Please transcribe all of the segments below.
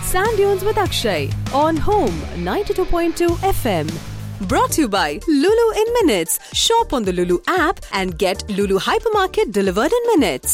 Sand Dunes with Akshay on Home 92.2 FM. Brought to you by Lulu in Minutes. Shop on the Lulu app and get Lulu Hypermarket delivered in minutes.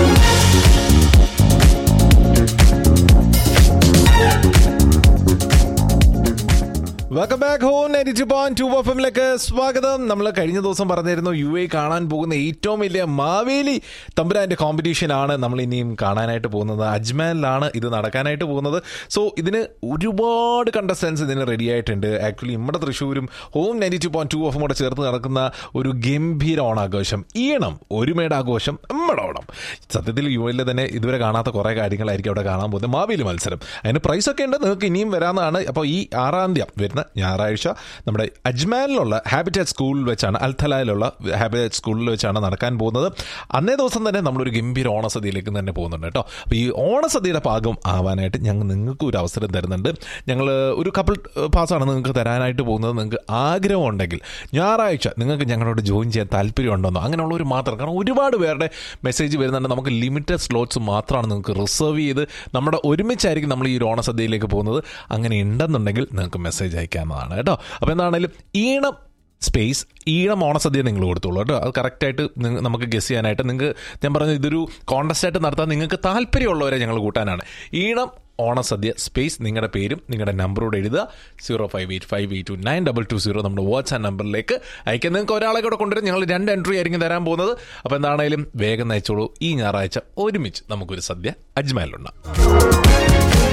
Welcome back home ninety two point two F എമ്മിലേക്ക് സ്വാഗതം നമ്മൾ കഴിഞ്ഞ ദിവസം പറഞ്ഞിരുന്നു U A കാണാൻ പോകുന്ന ഏറ്റവും വലിയ മാവേലി തമ്പുരാന്റെ കോമ്പറ്റീഷൻ ആണ് നമ്മൾ ഇനിയും കാണാനായിട്ട് പോകുന്നത് അജ്മാനിലാണ് ഇത് നടക്കാനായിട്ട് പോകുന്നത് സോ ഇതിന് ഒരുപാട് കണ്ടസ്റ്റൻസ് ഇതിന് റെഡി ആയിട്ടുണ്ട് ആക്ച്വലി നമ്മുടെ തൃശ്ശൂരും home ninety two point two F കൂടെ ചേർത്ത് നടക്കുന്ന ഒരു ഗംഭീര ഓണാഘോഷം ഈണം ഒരുമയുടെ ആഘോഷം നമ്മുടെ ഓണം സത്യത്തിൽ യു എല്ലിൽ തന്നെ ഇതുവരെ കാണാത്ത കുറേ കാര്യങ്ങളായിരിക്കും അവിടെ കാണാൻ പോകുന്നത് മാവേലി മത്സരം അതിന് പ്രൈസൊക്കെ ഉണ്ട് നിങ്ങൾക്ക് ഇനിയും വരാമെന്നാണ് അപ്പോൾ ഈ ആറാം തീയതി വരുന്ന ഞായറാഴ്ച നമ്മുടെ അജ്മാനിലുള്ള ഹാബിറ്റേറ്റ് സ്കൂളിൽ വെച്ചാണ് അൽത്തലയിലുള്ള ഹാബിറ്റേറ്റ് സ്കൂളിൽ വെച്ചാണ് നടക്കാൻ പോകുന്നത് അന്നേ ദിവസം തന്നെ നമ്മളൊരു ഗംഭീര ഓണസദ്യയിലേക്ക് തന്നെ പോകുന്നുണ്ട് കേട്ടോ അപ്പോൾ ഈ ഓണസദ്യയുടെ പാകം ആവാനായിട്ട് ഞങ്ങൾ നിങ്ങൾക്ക് ഒരു അവസരം തരുന്നുണ്ട് ഞങ്ങൾ ഒരു കപ്പിൾ പാസ്സാണ് നിങ്ങൾക്ക് തരാനായിട്ട് പോകുന്നത് നിങ്ങൾക്ക് ആഗ്രഹമുണ്ടെങ്കിൽ ഞായറാഴ്ച നിങ്ങൾക്ക് ഞങ്ങളോട് ജോയിൻ ചെയ്യാൻ താല്പര്യമുണ്ടെന്നോ അങ്ങനെയുള്ളവർ മാത്രം കാരണം ഒരുപാട് പേരുടെ മെസ്സേജ് വരുന്നുണ്ട് നമുക്ക് ലിമിറ്റഡ് സ്ലോട്ട്സ് മാത്രമാണ് നിങ്ങൾക്ക് റിസർവ് ചെയ്ത് നമ്മുടെ ഒരുമിച്ചായിരിക്കും നമ്മൾ ഈ ഒരു ഓണസദ്യയിലേക്ക് പോകുന്നത് അങ്ങനെ ഉണ്ടെന്നുണ്ടെങ്കിൽ നിങ്ങൾക്ക് മെസ്സേജ് അയക്കാവുന്നതാണ് കേട്ടോ അപ്പോൾ എന്താണെങ്കിലും ഈണം സ്പേസ് ഈണം ഓണസദ്യ നിങ്ങൾ കൊടുത്തോളൂ കേട്ടോ അത് കറക്റ്റായിട്ട് നമുക്ക് ഗസ് ചെയ്യാനായിട്ട് നിങ്ങൾക്ക് ഞാൻ പറഞ്ഞ ഇതൊരു കോൺടസ്റ്റ് ആയിട്ട് നടത്താൻ നിങ്ങൾക്ക് താല്പര്യമുള്ളവരെ ഞങ്ങൾ കൂട്ടാനാണ് ഈണം ഓണസദ്യ സ്പേസ് നിങ്ങളുടെ പേരും നിങ്ങളുടെ നമ്പറോട് എഴുതുക zero five eight five eight two nine double two zero നമ്മുടെ വാട്സ്ആപ്പ് നമ്പറിലേക്ക് അയക്കാൻ നിങ്ങൾക്ക് ഒരാളെ കൂടെ കൊണ്ടുവരും ഞങ്ങൾ രണ്ട് എൻട്രി ആയിരിക്കും തരാൻ പോകുന്നത് അപ്പോൾ എന്താണെങ്കിലും വേഗം നയിച്ചോളൂ ഈ ഞായറാഴ്ച ഒരുമിച്ച് നമുക്കൊരു സദ്യ അജ്മാലിലുണ്ടാകും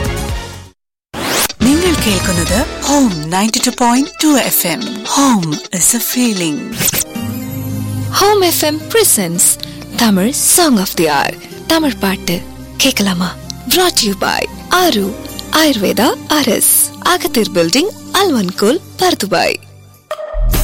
നിങ്ങൾ കേൾക്കുന്നത് home ninety two point two F M home is a feeling home FM presents Tamil song of the hour Tamil பாட்டு கேட்கலாமா brought யூ பாய் ஆரு ஆயுர்வேதா அரஸ் அகத்தீர் பில்டிங் அல்வன்கோல் பர்துபாய்